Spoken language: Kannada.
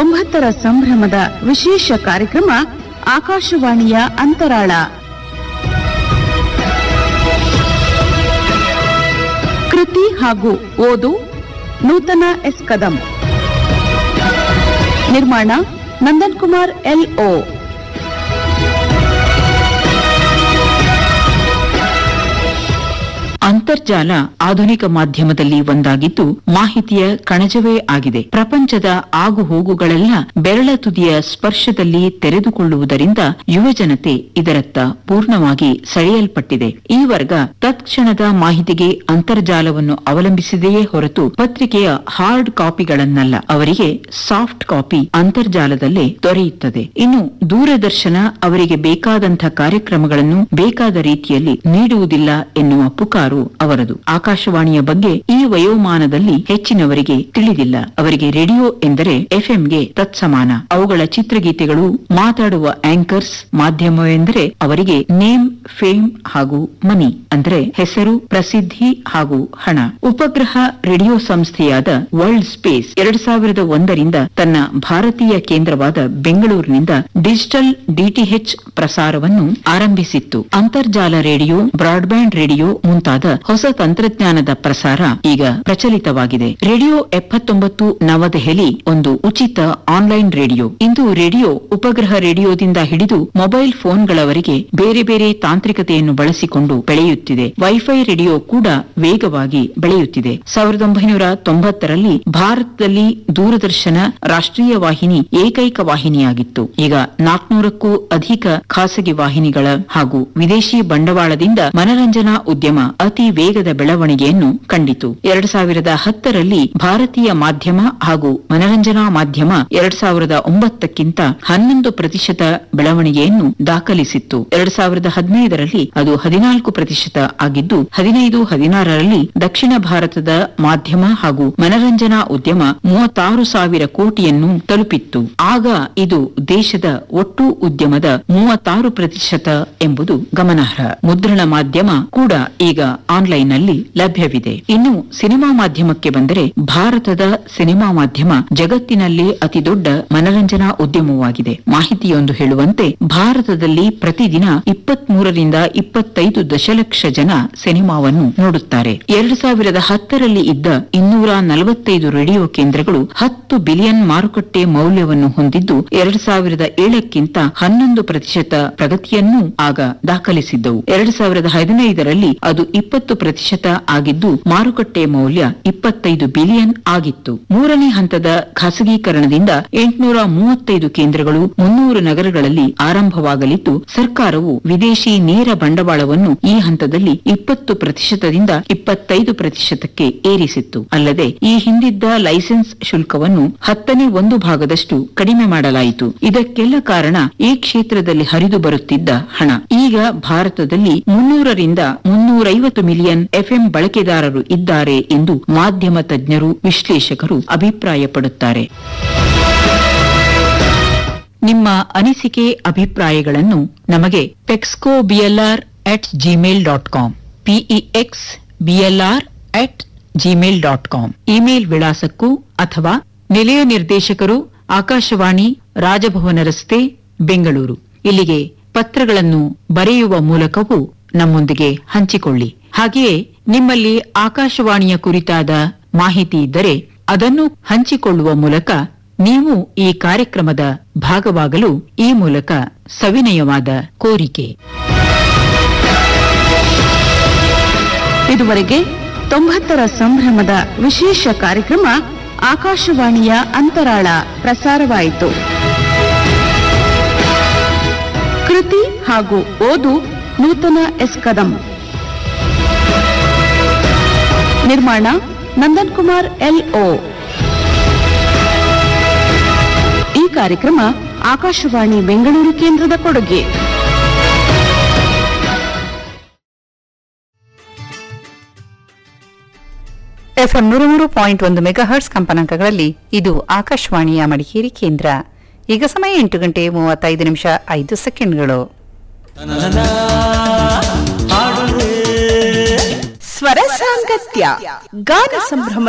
ತೊಂಬತ್ತರ ಸಂಭ್ರಮದ ವಿಶೇಷ ಕಾರ್ಯಕ್ರಮ ಆಕಾಶವಾಣಿಯ ಅಂತರಾಳ ಕೃತಿ ಹಾಗೂ ಓದು ನೂತನ ಎಸ್ ಕದಂ ನಿರ್ಮಾಣ ನಂದನ್ ಕುಮಾರ್ ಎಲ್ ಓ ಅಂತರ್ಜಾಲ ಆಧುನಿಕ ಮಾಧ್ಯಮದಲ್ಲಿ ಒಂದಾಗಿದ್ದು ಮಾಹಿತಿಯ ಕಣಜವೇ ಆಗಿದೆ ಪ್ರಪಂಚದ ಆಗುಹೋಗುಗಳೆಲ್ಲ ಬೆರಳ ತುದಿಯ ಸ್ಪರ್ಶದಲ್ಲಿ ತೆರೆದುಕೊಳ್ಳುವುದರಿಂದ ಯುವಜನತೆ ಇದರತ್ತ ಪೂರ್ಣವಾಗಿ ಸೆಳೆಯಲ್ಪಟ್ಟಿದೆ ಈ ವರ್ಗ ತತ್ಕ್ಷಣದ ಮಾಹಿತಿಗೆ ಅಂತರ್ಜಾಲವನ್ನು ಅವಲಂಬಿಸಿದೆಯೇ ಹೊರತು ಪತ್ರಿಕೆಯ ಹಾರ್ಡ್ ಕಾಪಿಗಳನ್ನಲ್ಲ ಅವರಿಗೆ ಸಾಫ್ಟ್ ಕಾಪಿ ಅಂತರ್ಜಾಲದಲ್ಲೇ ದೊರೆಯುತ್ತದೆ ಇನ್ನು ದೂರದರ್ಶನ ಅವರಿಗೆ ಬೇಕಾದಂಥ ಕಾರ್ಯಕ್ರಮಗಳನ್ನು ಬೇಕಾದ ರೀತಿಯಲ್ಲಿ ನೀಡುವುದಿಲ್ಲ ಎನ್ನುವ ಪುಕಾರು ಅವರದು ಆಕಾಶವಾಣಿಯ ಬಗ್ಗೆ ಈ ವಯೋಮಾನದಲ್ಲಿ ಹೆಚ್ಚಿನವರಿಗೆ ತಿಳಿದಿಲ್ಲ ಅವರಿಗೆ ರೇಡಿಯೋ ಎಂದರೆ ಎಫ್ಎಂಗೆ ತತ್ಸಮಾನ ಅವುಗಳ ಚಿತ್ರಗೀತೆಗಳು ಮಾತಾಡುವ ಆಂಕರ್ಸ್ ಮಾಧ್ಯಮವೆಂದರೆ ಅವರಿಗೆ ನೇಮ್ ಫೇಮ್ ಹಾಗೂ ಮನಿ ಅಂದ್ರೆ ಹೆಸರು ಪ್ರಸಿದ್ಧಿ ಹಾಗೂ ಹಣ ಉಪಗ್ರಹ ರೇಡಿಯೋ ಸಂಸ್ಥೆಯಾದ ವರ್ಲ್ಡ್ ಸ್ಪೇಸ್ ಎರಡ್ ಸಾವಿರದ ಒಂದರಿಂದ ತನ್ನ ಭಾರತೀಯ ಕೇಂದ್ರವಾದ ಬೆಂಗಳೂರಿನಿಂದ ಡಿಜಿಟಲ್ ಡಿಟಿಎಚ್ ಪ್ರಸಾರವನ್ನು ಆರಂಭಿಸಿತ್ತು ಅಂತರ್ಜಾಲ ರೇಡಿಯೋ ಬ್ರಾಡ್ಬ್ಯಾಂಡ್ ರೇಡಿಯೋ ಮುಂತಾದ ಹೊಸ ತಂತ್ರಜ್ಞಾನದ ಪ್ರಸಾರ ಈಗ ಪ್ರಚಲಿತವಾಗಿದೆ ರೇಡಿಯೋ ಎಪ್ಪತ್ತೊಂಬತ್ತು ನವದೆಹಲಿ ಒಂದು ಉಚಿತ ಆನ್ಲೈನ್ ರೇಡಿಯೋ ಇಂದು ರೇಡಿಯೋ ಉಪಗ್ರಹ ರೇಡಿಯೋದಿಂದ ಹಿಡಿದು ಮೊಬೈಲ್ ಫೋನ್ಗಳವರೆಗೆ ಬೇರೆ ಬೇರೆ ತಾಂತ್ರಿಕತೆಯನ್ನು ಬಳಸಿಕೊಂಡು ಬೆಳೆಯುತ್ತಿದೆ ವೈಫೈ ರೇಡಿಯೋ ಕೂಡ ವೇಗವಾಗಿ ಬೆಳೆಯುತ್ತಿದೆ ಸಾವಿರದ ಒಂಬೈನೂರ ತೊಂಬತ್ತರಲ್ಲಿ ಭಾರತದಲ್ಲಿ ದೂರದರ್ಶನ ರಾಷ್ಟ್ರೀಯ ವಾಹಿನಿ ಏಕೈಕ ವಾಹಿನಿಯಾಗಿತ್ತು ಈಗ ನಾಲ್ಕನೂರಕ್ಕೂ ಅಧಿಕ ಖಾಸಗಿ ವಾಹಿನಿಗಳ ಹಾಗೂ ವಿದೇಶಿ ಬಂಡವಾಳದಿಂದ ಮನರಂಜನಾ ಉದ್ಯಮ ಅತಿ ವೇಗದ ಬೆಳವಣಿಗೆಯನ್ನು ಕಂಡಿತು ಎರಡ್ ಸಾವಿರದ ಹತ್ತರಲ್ಲಿ ಭಾರತೀಯ ಮಾಧ್ಯಮ ಹಾಗೂ ಮನರಂಜನಾ ಮಾಧ್ಯಮ ಎರಡ್ ಸಾವಿರದ ಒಂಬತ್ತಕ್ಕಿಂತ ಹನ್ನೊಂದು ಪ್ರತಿಶತ ಬೆಳವಣಿಗೆಯನ್ನು ದಾಖಲಿಸಿತ್ತು ಎರಡ್ ಸಾವಿರದ ಹದಿನೈದರಲ್ಲಿ ಅದು ಹದಿನಾಲ್ಕು ಪ್ರತಿಶತ ಆಗಿದ್ದು ಹದಿನೈದು ಹದಿನಾರರಲ್ಲಿ ದಕ್ಷಿಣ ಭಾರತದ ಮಾಧ್ಯಮ ಹಾಗೂ ಮನರಂಜನಾ ಉದ್ಯಮ ಮೂವತ್ತಾರು ಸಾವಿರ ಕೋಟಿಯನ್ನು ತಲುಪಿತ್ತು ಆಗ ಇದು ದೇಶದ ಒಟ್ಟು ಉದ್ಯಮದ ಮೂವತ್ತಾರು ಪ್ರತಿಶತ ಎಂಬುದು ಗಮನಾರ್ಹ ಮುದ್ರಣ ಮಾಧ್ಯಮ ಕೂಡ ಈಗ ಆನ್ಲೈನ್ ನಲ್ಲಿ ಲಭ್ಯವಿದೆ ಇನ್ನು ಸಿನಿಮಾ ಮಾಧ್ಯಮಕ್ಕೆ ಬಂದರೆ ಭಾರತದ ಸಿನಿಮಾ ಮಾಧ್ಯಮ ಜಗತ್ತಿನಲ್ಲಿ ಅತಿದೊಡ್ಡ ಮನರಂಜನಾ ಉದ್ಯಮವಾಗಿದೆ ಮಾಹಿತಿಯೊಂದು ಹೇಳುವಂತೆ ಭಾರತದಲ್ಲಿ ಪ್ರತಿದಿನ ಇಪ್ಪತ್ಮೂರರಿಂದ ಇಪ್ಪತ್ತೈದು ದಶಲಕ್ಷ ಜನ ಸಿನಿಮಾವನ್ನು ನೋಡುತ್ತಾರೆ ಎರಡು ಸಾವಿರದ ಹತ್ತರಲ್ಲಿ ಇದ್ದ ಇನ್ನೂರ ನಲವತ್ತೈದು ರೇಡಿಯೋ ಕೇಂದ್ರಗಳು ಹತ್ತು ಬಿಲಿಯನ್ ಮಾರುಕಟ್ಟೆ ಮೌಲ್ಯವನ್ನು ಹೊಂದಿದ್ದು ಎರಡು ಸಾವಿರದ ಏಳಕ್ಕಿಂತ ಹನ್ನೊಂದು ಪ್ರತಿಶತ ಪ್ರಗತಿಯನ್ನೂ ಆಗ ದಾಖಲಿಸಿದ್ದವು ಎರಡು ಸಾವಿರದ ಹದಿನೈದರಲ್ಲಿ ಅದು ಇಪ್ಪತ್ತು ಪ್ರತಿಶತ ಆಗಿದ್ದು ಮಾರುಕಟ್ಟೆ ಮೌಲ್ಯ ಇಪ್ಪತ್ತೈದು ಬಿಲಿಯನ್ ಆಗಿತ್ತು ಮೂರನೇ ಹಂತದ ಖಾಸಗೀಕರಣದಿಂದ ಎಂಟುನೂರ ಮೂವತ್ತೈದು ಕೇಂದ್ರಗಳು ಮುನ್ನೂರು ನಗರಗಳಲ್ಲಿ ಆರಂಭವಾಗಲಿದ್ದು ಸರ್ಕಾರವು ವಿದೇಶಿ ನೇರ ಬಂಡವಾಳವನ್ನು ಈ ಹಂತದಲ್ಲಿ ಇಪ್ಪತ್ತು ಪ್ರತಿಶತದಿಂದ ಇಪ್ಪತ್ತೈದು ಪ್ರತಿಶತಕ್ಕೆ ಏರಿಸಿತ್ತು ಅಲ್ಲದೆ ಈ ಹಿಂದಿದ್ದ ಲೈಸೆನ್ಸ್ ಶುಲ್ಕವನ್ನು ಹತ್ತನೇ ಒಂದು ಭಾಗದಷ್ಟು ಕಡಿಮೆ ಮಾಡಲಾಯಿತು ಇದಕ್ಕೆಲ್ಲ ಕಾರಣ ಈ ಕ್ಷೇತ್ರದಲ್ಲಿ ಹರಿದು ಬರುತ್ತಿದ್ದ ಹಣ ಈಗ ಭಾರತದಲ್ಲಿ ಮುನ್ನೂರರಿಂದ ಮುನ್ನೂರೈವತ್ತು ಮಿಲಿಯನ್ ಎಫ್ಎಂ ಬಳಕೆದಾರರು ಇದ್ದಾರೆ ಎಂದು ಮಾಧ್ಯಮ ತಜ್ಞರು ವಿಶ್ಲೇಷಕರು ಅಭಿಪ್ರಾಯಪಡುತ್ತಾರೆ ನಿಮ್ಮ ಅನಿಸಿಕೆ ಅಭಿಪ್ರಾಯಗಳನ್ನು ನಮಗೆ ಪೆಕ್ಸ್ಕೋ BLR at Gmail dot com PEX BLR at Gmail dot com email ವಿಳಾಸಕ್ಕೂ ಅಥವಾ ನಿಲಯ ನಿರ್ದೇಶಕರು ಆಕಾಶವಾಣಿ ರಾಜಭವನ ರಸ್ತೆ ಬೆಂಗಳೂರು ಇಲ್ಲಿಗೆ ಪತ್ರಗಳನ್ನು ಬರೆಯುವ ಮೂಲಕವೂ ನಮ್ಮೊಂದಿಗೆ ಹಂಚಿಕೊಳ್ಳಿ ಹಾಗೆಯೇ ನಿಮ್ಮಲ್ಲಿ ಆಕಾಶವಾಣಿಯ ಕುರಿತಾದ ಮಾಹಿತಿ ಇದ್ದರೆ ಅದನ್ನು ಹಂಚಿಕೊಳ್ಳುವ ಮೂಲಕ ನೀವು ಈ ಕಾರ್ಯಕ್ರಮದ ಭಾಗವಾಗಲು ಈ ಮೂಲಕ ಸವಿನಯವಾದ ಕೋರಿಕೆ ಇದುವರೆಗೆ ತೊಂಬತ್ತರ ಸಂಭ್ರಮದ ವಿಶೇಷ ಕಾರ್ಯಕ್ರಮ ಆಕಾಶವಾಣಿಯ ಅಂತರಾಳ ಪ್ರಸಾರವಾಯಿತು ಕೃತಿ ಹಾಗೂ ಓದು ನೂತನ ಎಸ್ ಕದಂ ನಿರ್ಮಾಣ ನಂದನ್ ಕುಮಾರ್ ಎಲ್ ಓ ಈ ಕಾರ್ಯಕ್ರಮ ಆಕಾಶವಾಣಿ ಬೆಂಗಳೂರು ಕೇಂದ್ರದ ಕೊಡುಗೆ ಎಫ್ಎಂ ನೂರ ಮೂರು ಪಾಯಿಂಟ್ ಒಂದು ಮೆಗಾಹರ್ಟ್ಸ್ ಕಂಪನಾಂಕಗಳಲ್ಲಿ ಇದು ಆಕಾಶವಾಣಿಯ ಮಡಿಕೇರಿ ಕೇಂದ್ರ ಈಗ ಸಮಯ ಎಂಟು ಗಂಟೆ ಮೂವತ್ತೈದು ನಿಮಿಷ ಐದು ಸೆಕೆಂಡ್ಗಳು ಸ್ವರ ಸಾಂಗತ್ಯ ಗಾನ ಸಂಭ್ರಮ